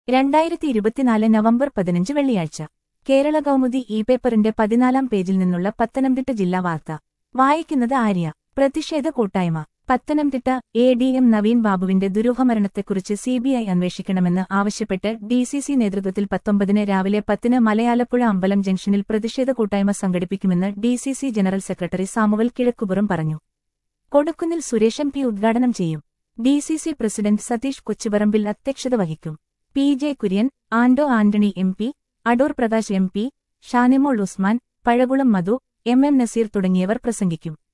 രണ്ടായിരത്തി ഇരുപത്തിനാല് നവംബർ പതിനഞ്ച് വെള്ളിയാഴ്ച കേരള കൗമുദി ഇ പേപ്പറിന്റെ പതിനാലാം പേജിൽ നിന്നുള്ള പത്തനംതിട്ട ജില്ലാ വാർത്ത വായിക്കുന്നത് ആര്യ പ്രതിഷേധ കൂട്ടായ്മ Pathanamthitta A D M Naveen ബാബുവിന്റെ ദുരൂഹമരണത്തെക്കുറിച്ച് സിബിഐ അന്വേഷിക്കണമെന്ന് ആവശ്യപ്പെട്ട് ഡി സി സി നേതൃത്വത്തിൽ പത്തൊമ്പതിന് രാവിലെ പത്തിന് മലയാലപ്പുഴ അമ്പലം ജംഗ്ഷനിൽ പ്രതിഷേധ കൂട്ടായ്മ സംഘടിപ്പിക്കുമെന്ന് D C C general secretary Samuel Kizhakkupuram പറഞ്ഞു കൊടുക്കുന്നിൽ സുരേഷൻ പി ഉദ്ഘാടനം ചെയ്യും D C C president Satheesh Kochuparambil അധ്യക്ഷത വഹിക്കും P J Kurian Anto Antony M P Adoor Prakash M P Shanimol Usman Pazhakulam Madhu M M Naseer തുടങ്ങിയവർ പ്രസംഗിക്കും